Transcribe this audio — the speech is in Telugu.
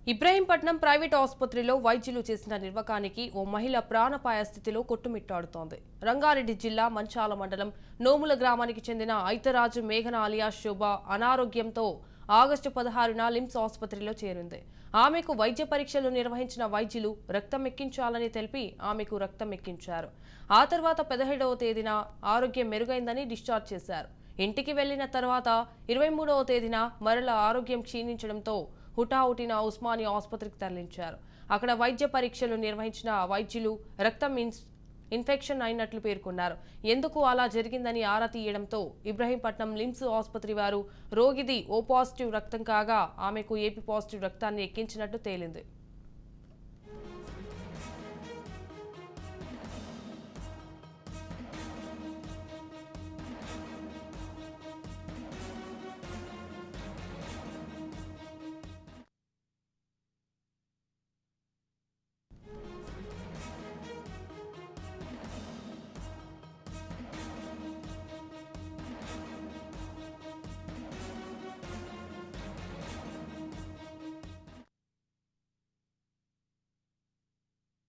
ఇబ్రహీంపట్నం ప్రైవేట్ ఆసుపత్రిలో వైద్యులు చేసిన నిర్వకానికి ఓ మహిళ ప్రాణపాయ స్థితిలో కొట్టుమిట్టాడుతోంది రంగారెడ్డి జిల్లా మంచాల మండలం నోముల గ్రామానికి చెందిన ఐతరాజు మేఘన అలియా శోభ అనారోగ్యంతో ఆగస్టు పదహారున లిమ్స్ ఆసుపత్రిలో చేరింది ఆమెకు వైద్య పరీక్షలు నిర్వహించిన వైద్యులు రక్తం ఎక్కించాలని తెలిపి ఆమెకు రక్తం ఎక్కించారు ఆ తర్వాత పదిహేడవ తేదీన ఆరోగ్యం మెరుగైందని డిశ్చార్జ్ చేశారు ఇంటికి వెళ్లిన తర్వాత ఇరవై మూడవ తేదీన మరల ఆరోగ్యం క్షీణించడంతో హుటాహుటిన ఉస్మానియా ఆసుపత్రికి తరలించారు అక్కడ వైద్య పరీక్షలు నిర్వహించిన వైద్యులు రక్తం ఇన్స్ ఇన్ఫెక్షన్ అయినట్లు పేర్కొన్నారు ఎందుకు అలా జరిగిందని ఆరా తీయడంతో ఇబ్రహీంపట్నం లిమ్స్ ఆసుపత్రి వారు రోగిది ఓ పాజిటివ్ రక్తం కాగా ఆమెకు ఏపీ పాజిటివ్ రక్తాన్ని ఎక్కించినట్టు తేలింది